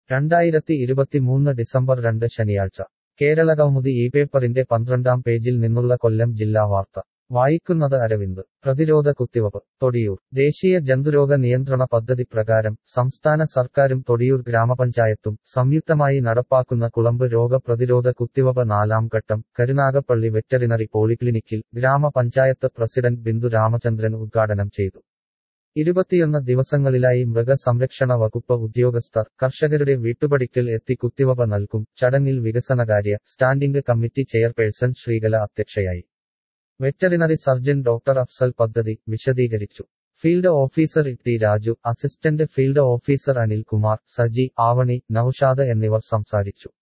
രണ്ടായിരത്തി ഇരുപത്തിമൂന്ന് ഡിസംബർ രണ്ട് ശനിയാഴ്ച കേരളകൗമുദി ഈ പേപ്പറിന്റെ പന്ത്രണ്ടാം പേജിൽ നിന്നുള്ള കൊല്ലം ജില്ലാ വാർത്ത വായിക്കുന്നത് അരവിന്ദ് പ്രതിരോധ കുത്തിവപ്പ് തൊടിയൂർ ദേശീയ ജന്തുരോഗ നിയന്ത്രണ പദ്ധതി പ്രകാരം സംസ്ഥാന സർക്കാരും തൊടിയൂർ ഗ്രാമപഞ്ചായത്തും സംയുക്തമായി നടപ്പാക്കുന്ന കുളമ്പ് രോഗ പ്രതിരോധ കുത്തിവപ്പ് നാലാം ഘട്ടം കരുനാഗപ്പള്ളി വെറ്ററിനറി പോളിക്ലിനിക്കിൽ ഗ്രാമപഞ്ചായത്ത് പ്രസിഡന്റ് ബിന്ദു രാമചന്ദ്രൻ ഉദ്ഘാടനം ചെയ്തു ഇരുപത്തിയൊന്ന് ദിവസങ്ങളിലായി മൃഗസംരക്ഷണ വകുപ്പ് ഉദ്യോഗസ്ഥർ കർഷകരുടെ വീട്ടുപടിക്കൽ എത്തി കുത്തിവപ്പ് നൽകും ചടങ്ങിൽ വികസനകാര്യ സ്റ്റാൻഡിംഗ് കമ്മിറ്റി ചെയർപേഴ്സൺ ശ്രീകല അധ്യക്ഷയായി വെറ്ററിനറി സർജൻ ഡോക്ടർ അഫ്സൽ പദ്ധതി വിശദീകരിച്ചു field officer T Raju assistant field officer Anil Kumar Saji Avani Naushad എന്നിവർ സംസാരിച്ചു